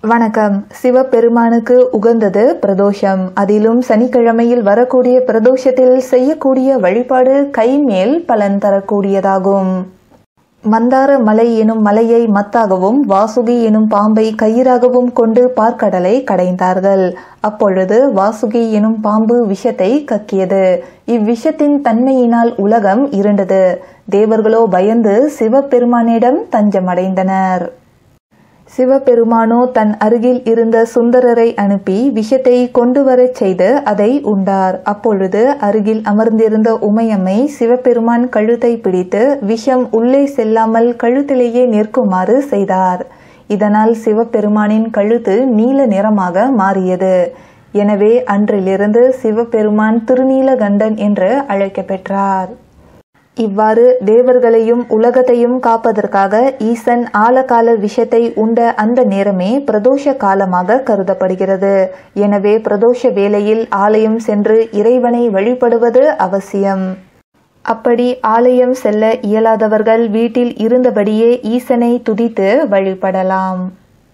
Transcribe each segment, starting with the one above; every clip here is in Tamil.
வணக்கம் சிவபெருமானுக்கு உகந்தது பிரதோஷம் அதிலும் சனிக்கிழமையில் வரக்கூடிய பிரதோஷத்தில் செய்யக்கூடிய வழிபாடு கைமேல் பலன் தரக்கூடியதாகும் மந்தார மலை எனும் மலையை மத்தாகவும் வாசுகி எனும் பாம்பை கயிறாகவும் கொண்டு பார்க்கடலை கடைந்தார்கள் அப்பொழுது வாசுகி எனும் பாம்பு விஷத்தை கக்கியது இவ்விஷத்தின் தன்மையினால் உலகம் இருண்டது தேவர்களோ பயந்து சிவபெருமானிடம் தஞ்சமடைந்தனர் சிவபெருமானோ தன் அருகில் இருந்த சுந்தரரை அனுப்பி விஷத்தை கொண்டு வரச் செய்து அதை உண்டார் அப்பொழுது அருகில் அமர்ந்திருந்த உமையம்மை சிவபெருமான் கழுத்தை பிடித்து விஷம் உள்ளே செல்லாமல் கழுத்திலேயே நிற்குமாறு செய்தார் இதனால் சிவபெருமானின் கழுத்து நீல நிறமாக மாறியது எனவே அன்றிலிருந்து சிவபெருமான் திருநீலகண்டன் என்று அழைக்கப்பெற்றார் இவ்வாறு தேவர்களையும் உலகத்தையும் காப்பதற்காக ஈசன் ஆலகால விஷத்தை உண்ட அந்த நேரமே பிரதோஷ காலமாக கருதப்படுகிறது எனவே பிரதோஷ வேளையில் ஆலயம் சென்று இறைவனை வழிபடுவது அவசியம் அப்படி ஆலயம் செல்ல இயலாதவர்கள் வீட்டில் இருந்தபடியே ஈசனை துதித்து வழிபடலாம்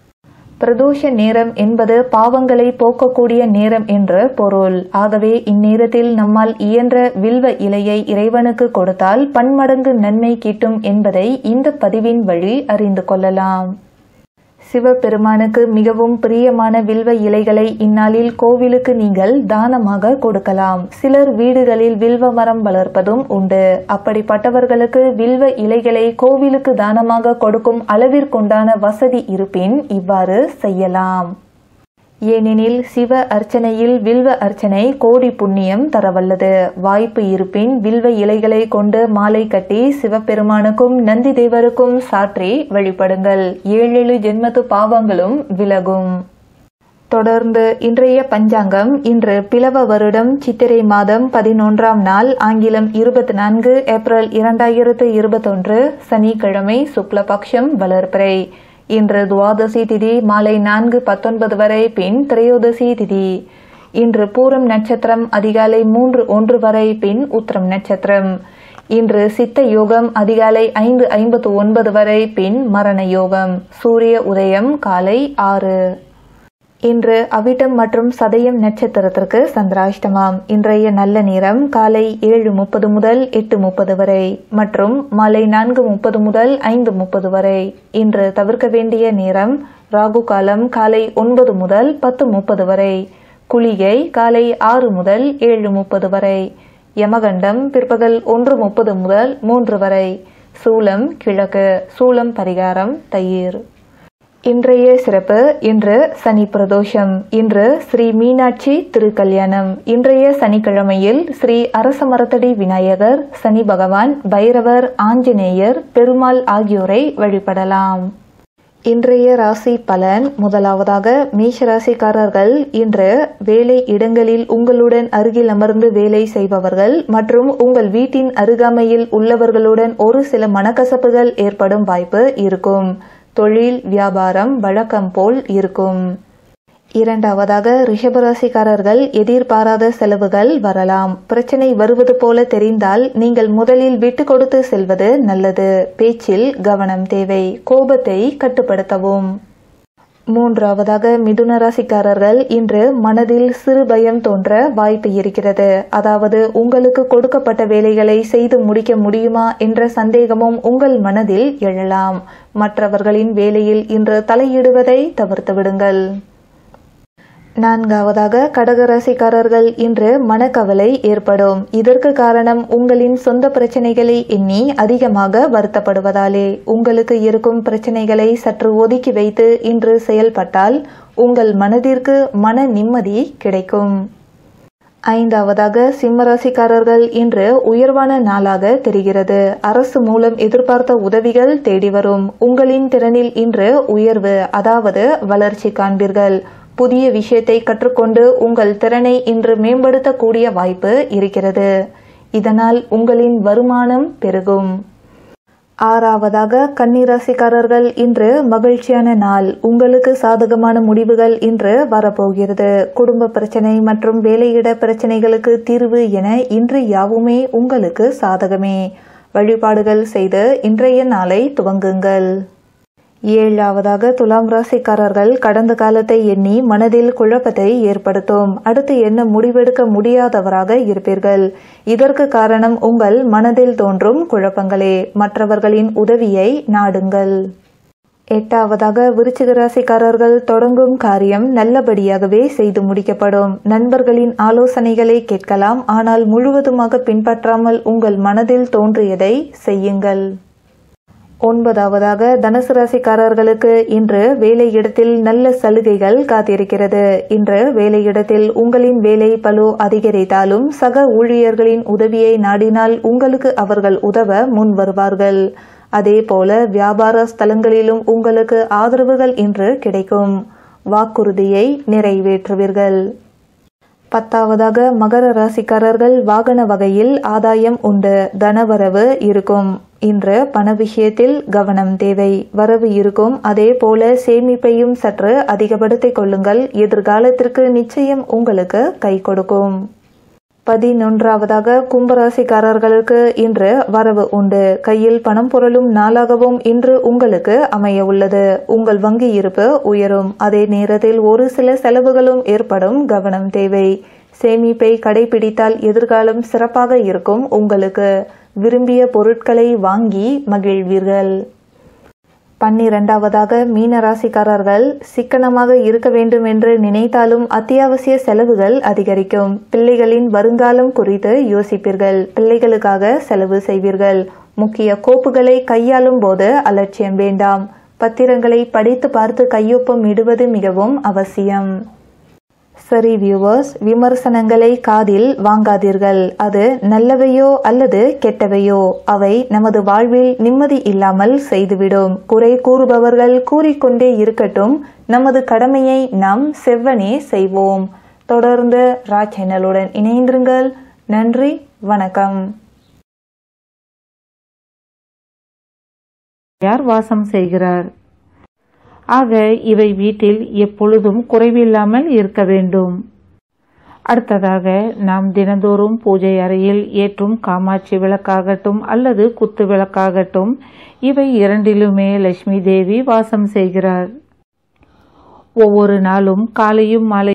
பிரதோஷ நேரம் என்பது பாவங்களை போக்கக்கூடிய நேரம் என்று பொருள் ஆகவே இந்நேரத்தில் நம்மால் இயன்ற வில்வ இலையை இறைவனுக்கு கொடுத்தால் பன்மடங்கு நன்மை கிட்டும் என்பதை இந்த பதிவின் வழி அறிந்து கொள்ளலாம் சிவபெருமானுக்கு மிகவும் பிரியமான வில்வ இலைகளை இந்நாளில் கோவிலுக்கு நீங்கள் தானமாக கொடுக்கலாம் சிலர் வீடுகளில் வில்வ மரம் வளர்ப்பதும் உண்டு அப்படிப்பட்டவர்களுக்கு வில்வ இலைகளை கோவிலுக்கு தானமாக கொடுக்கும் அளவிற்குண்டான வசதி இருப்பின் இவ்வாறு செய்யலாம் ஏனெனில் சிவ அர்ச்சனையில் வில்வ அர்ச்சனை கோடி புண்ணியம் தரவல்லது வாய்ப்பு இருப்பின் வில்வ இலைகளை கொண்டு மாலை கட்டி சிவபெருமானுக்கும் நந்தி தேவருக்கும் சாற்றி வழிபடுங்கள் ஏழேழு ஜென்மத்து பாவங்களும் விலகும் தொடர்ந்து இன்றைய பஞ்சாங்கம் இன்று பிளவ வருடம் சித்திரை மாதம் பதினொன்றாம் நாள் ஆங்கிலம் இருபத்தி நான்கு ஏப்ரல் இரண்டாயிரத்து இருபத்தொன்று சனிக்கிழமை சுக்லபக்ஷம் வளர்பிறை இன்று துவாதசி திதி மாலை நான்கு பத்தொன்பது வரை பின் திரையோதசி திதி இன்று பூரம் நட்சத்திரம் அதிகாலை மூன்று ஒன்று வரை பின் உத்திரம் நட்சத்திரம் இன்று சித்த யோகம் அதிகாலை ஐந்து ஐம்பத்து ஒன்பது வரை பின் மரண யோகம் சூரிய உதயம் காலை ஆறு இன்று அவிட்டம் மற்றும் சதயம் நட்சத்திரத்திற்கு சந்திராஷ்டமம் இன்றைய நல்ல நேரம் காலை ஏழு முப்பது முதல் எட்டு முப்பது வரை மற்றும் மாலை நான்கு முப்பது முதல் ஐந்து முப்பது வரை இன்று தவிர்க்க வேண்டிய நேரம் ராகு காலம் காலை ஒன்பது முதல் பத்து முப்பது வரை குளிகை காலை ஆறு முதல் ஏழு முப்பது வரை யமகண்டம் பிற்பகல் ஒன்று முப்பது முதல் மூன்று வரை சூலம் கிழக்கு சூலம் பரிகாரம் தயிர் இன்றைய சிறப்பு இன்று சனி பிரதோஷம் இன்று ஸ்ரீ மீனாட்சி திருக்கல்யாணம் இன்றைய சனிக்கிழமையில் ஸ்ரீ அரசமரத்தடி விநாயகர் சனி பகவான் பைரவர் ஆஞ்சநேயர் பெருமாள் ஆகியோரை வழிபடலாம் இன்றைய ராசி பலன் முதலாவதாக மேஷராசிக்காரர்கள் இன்று வேலை இடங்களில் உங்களுடன் அருகில் அமர்ந்து வேலை செய்பவர்கள் மற்றும் உங்கள் வீட்டின் அருகாமையில் உள்ளவர்களுடன் ஒரு சில மனக்கசப்புகள் ஏற்படும் வாய்ப்பு இருக்கும் தொழில் வியாபாரம் வழக்கம் போல் இருக்கும் இரண்டாவதாக ரிஷபராசிக்காரர்கள் எதிர்பாராத செலவுகள் வரலாம் பிரச்சனை வருவது போல தெரிந்தால் நீங்கள் முதலில் விட்டு கொடுத்து செல்வது நல்லது பேச்சில் கவனம் தேவை கோபத்தை கட்டுப்படுத்தவும் மூன்றாவதாக மிதுன ராசிக்காரர்கள் இன்று மனதில் சிறு பயம் தோன்ற வாய்ப்பு இருக்கிறது அதாவது உங்களுக்கு கொடுக்கப்பட்ட வேலைகளை செய்து முடிக்க முடியுமா என்ற சந்தேகமும் உங்கள் மனதில் எழலாம் மற்றவர்களின் வேலையில் இன்று தலையிடுவதை தவிர்த்து விடுங்கள் நான்காவதாக கடகராசிக்காரர்கள் இன்று மனக்கவலை ஏற்படும் இதற்கு காரணம் உங்களின் சொந்த பிரச்சனைகளை எண்ணி அதிகமாக வருத்தப்படுவதாலே உங்களுக்கு இருக்கும் பிரச்சனைகளை சற்று ஒதுக்கி வைத்து இன்று செயல்பட்டால் உங்கள் மனதிற்கு மன நிம்மதி கிடைக்கும் ஐந்தாவதாக சிம்மராசிக்காரர்கள் இன்று உயர்வான நாளாக தெரிகிறது அரசு மூலம் எதிர்பார்த்த உதவிகள் தேடி வரும் உங்களின் திறனில் இன்று உயர்வு அதாவது வளர்ச்சி காண்பீர்கள் புதிய விஷயத்தை கற்றுக்கொண்டு உங்கள் திறனை இன்று மேம்படுத்தக்கூடிய வாய்ப்பு இருக்கிறது இதனால் உங்களின் வருமானம் பெருகும் ஆறாவதாக கன்னிராசிக்காரர்கள் இன்று மகிழ்ச்சியான நாள் உங்களுக்கு சாதகமான முடிவுகள் இன்று வரப்போகிறது குடும்ப பிரச்சனை மற்றும் வேலையிட பிரச்சனைகளுக்கு தீர்வு என இன்று யாவுமே உங்களுக்கு சாதகமே வழிபாடுகள் செய்து இன்றைய நாளை துவங்குங்கள் ஏழாவதாக துலாம் ராசிக்காரர்கள் கடந்த காலத்தை எண்ணி மனதில் குழப்பத்தை ஏற்படுத்தும் அடுத்து என்ன முடிவெடுக்க முடியாதவராக இருப்பீர்கள் இதற்கு காரணம் உங்கள் மனதில் தோன்றும் குழப்பங்களே மற்றவர்களின் உதவியை நாடுங்கள் எட்டாவதாக விருச்சிக ராசிக்காரர்கள் தொடங்கும் காரியம் நல்லபடியாகவே செய்து முடிக்கப்படும் நண்பர்களின் ஆலோசனைகளை கேட்கலாம் ஆனால் முழுவதுமாக பின்பற்றாமல் உங்கள் மனதில் தோன்றியதை செய்யுங்கள் ஒன்பதாவதாக தனுசு ராசிக்காரர்களுக்கு இன்று வேலையிடத்தில் நல்ல சலுகைகள் காத்திருக்கிறது இன்று வேலையிடத்தில் உங்களின் வேலை பலு அதிகரித்தாலும் சக ஊழியர்களின் உதவியை நாடினால் உங்களுக்கு அவர்கள் உதவ முன் வருவார்கள் அதே போல வியாபார ஸ்தலங்களிலும் உங்களுக்கு ஆதரவுகள் இன்று கிடைக்கும் வாக்குறுதியை நிறைவேற்றுவீர்கள் பத்தாவதாக மகர ராசிக்காரர்கள் வாகன வகையில் ஆதாயம் உண்டு தனவரவு இருக்கும் இன்று பண விஷயத்தில் கவனம் தேவை வரவு இருக்கும் அதே போல சேமிப்பையும் சற்று அதிகப்படுத்திக் கொள்ளுங்கள் எதிர்காலத்திற்கு நிச்சயம் உங்களுக்கு கை கொடுக்கும் பதினொன்றாவதாக கும்பராசிக்காரர்களுக்கு இன்று வரவு உண்டு கையில் பணம் புரளும் நாளாகவும் இன்று உங்களுக்கு அமைய உள்ளது உங்கள் வங்கி இருப்பு உயரும் அதே நேரத்தில் ஒரு சில செலவுகளும் ஏற்படும் கவனம் தேவை சேமிப்பை கடைபிடித்தால் எதிர்காலம் சிறப்பாக இருக்கும் உங்களுக்கு விரும்பிய பொருட்களை வாங்கி மகிழ்வீர்கள் பன்னிரண்டாவதாக மீன ராசிக்காரர்கள் சிக்கனமாக இருக்க வேண்டும் என்று நினைத்தாலும் அத்தியாவசிய செலவுகள் அதிகரிக்கும் பிள்ளைகளின் வருங்காலம் குறித்து யோசிப்பீர்கள் பிள்ளைகளுக்காக செலவு செய்வீர்கள் முக்கிய கோப்புகளை கையாளும் போது அலட்சியம் வேண்டாம் பத்திரங்களை படித்து பார்த்து கையொப்பம் இடுவது மிகவும் அவசியம் சரி வியூவர்ஸ் விமர்சனங்களை காதில் வாங்காதீர்கள் அது நல்லவையோ அல்லது கெட்டவையோ அவை நமது வாழ்வில் நிம்மதி இல்லாமல் செய்துவிடும் குறை கூறுபவர்கள் கூறிக்கொண்டே இருக்கட்டும் நமது கடமையை நாம் செவ்வனே செய்வோம் தொடர்ந்து ரா சேனலுடன் இணைந்திருங்கள் நன்றி வணக்கம் யார் வாசம் செய்கிறார் ஆக இவை வீட்டில் எப்பொழுதும் குறைவில்லாமல் இருக்க வேண்டும் அடுத்ததாக நாம் தினந்தோறும் பூஜை அறையில் ஏற்றும் காமாட்சி விளக்காகட்டும் அல்லது குத்து விளக்காகட்டும் இவை இரண்டிலுமே லட்சுமி தேவி வாசம் செய்கிறார் ஒவ்வொரு நாளும் காலையும் மாலை